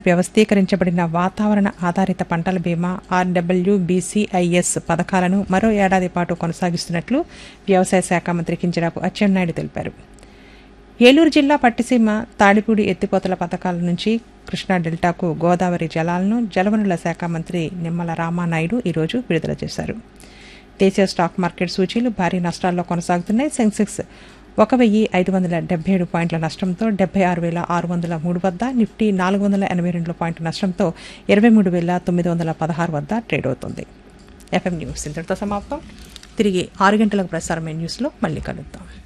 వ్యవస్థీకరించబడిన వాతావరణ ఆధారిత పంటల బీమా ఆర్డబ్ల్యూ బీసీఐఎస్ పథకాలను మరో ఏడాది పాటు కొనసాగిస్తున్నట్లు వ్యవసాయ శాఖ మంత్రి కింజరాపు అచ్చెన్నాయుడు తెలిపారు ఏలూరు జిల్లా పట్టిసీమ తాడిపూడి ఎత్తిపోతల పథకాల నుంచి కృష్ణా డెల్టాకు గోదావరి జలాలను జలవనరుల శాఖ మంత్రి నిమ్మల రామానాయుడు ఈరోజు విడుదల చేశారు దేశీయ స్టాక్ మార్కెట్ సూచీలు భారీ నష్టాల్లో కొనసాగుతున్నాయి సెన్సెక్స్ ఒక వెయ్యి ఐదు వందల డెబ్బై ఏడు పాయింట్ల నష్టంతో డెబ్బై ఆరు వేల ఆరు వందల మూడు వద్ద నిఫ్టీ నాలుగు వందల ఎనభై రెండు పాయింట్ల నష్టంతో ఇరవై మూడు వేల తొమ్మిది వందల పదహారు వద్ద ట్రేడ్ అవుతుంది ఎఫ్ఎం న్యూస్ ఇంతటితో సమాప్తం తిరిగి ఆరు గంటలకు ప్రసారమైన న్యూస్లో మళ్ళీ కలుద్దాం